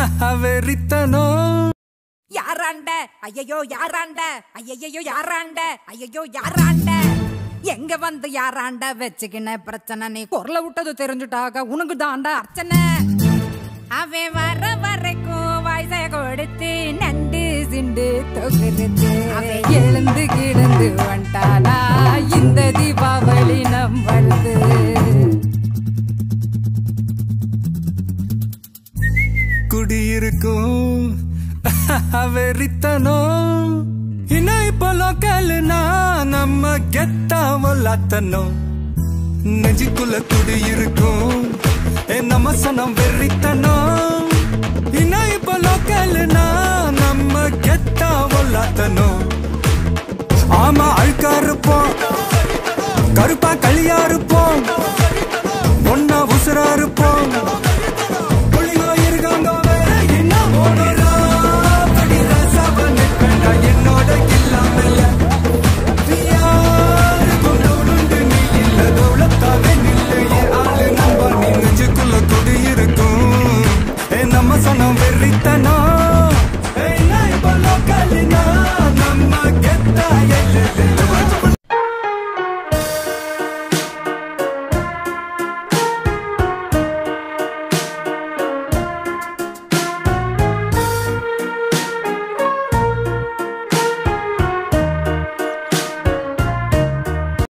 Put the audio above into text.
வெறித்தனம் யாராண்ட ஐயையோ யாராண்ட ஐயையோ யாராண்ட ஐயையோ யாராண்ட எங்க வந்து யாராண்ட வச்சுக்கின பிரச்சனை நீ குரல விட்டது தெரிஞ்சுட்டாக உனக்கு தாண்டா அர்ச்சனை அவன் வர வரைக்கும் வயசை கொடுத்து நண்டு சிண்டு தொகுத்து அவன் எழுந்து கிடந்து வந்துட்டானா இந்த தீபாவளி நம்மளுது குடியிருக்கும் வெறித்தனம் இன்னும் இப்போ லோக்கல்னா நம்ம கெத்தாம லாத்தனும் நெஞ்சுக்குள்ள குடியிருக்கும் ஏ நம்ம சனம் வெறித்தனம் இன்னும் இப்போ லோக்கல்னா நம்ம கெத்தாம லாத்தனும் ஆமா அழுக்கா இருப்போம் கருப்பா களியா இருப்போம் ஒன்னா உசுரா இருப்போம் புள்ளிங்கோ இருக்காங்க வேற என்ன ஓடுறா? படி ராசாவ நிற்பேன்டா என்னோட கில்லாமல்ல. யாருக்கும் தோளுண்டு நீ இல்ல, தௌலத்தாவே நில்லு. என் ஆளு நண்பா, நீ நெஞ்சுக்குள்ள குடியிருக்கும். ஏ, நம்ம சனம் வெறித்தனம். ஏய், நான் இப்ப local னா, நம்ம கெத்தா எல்லை.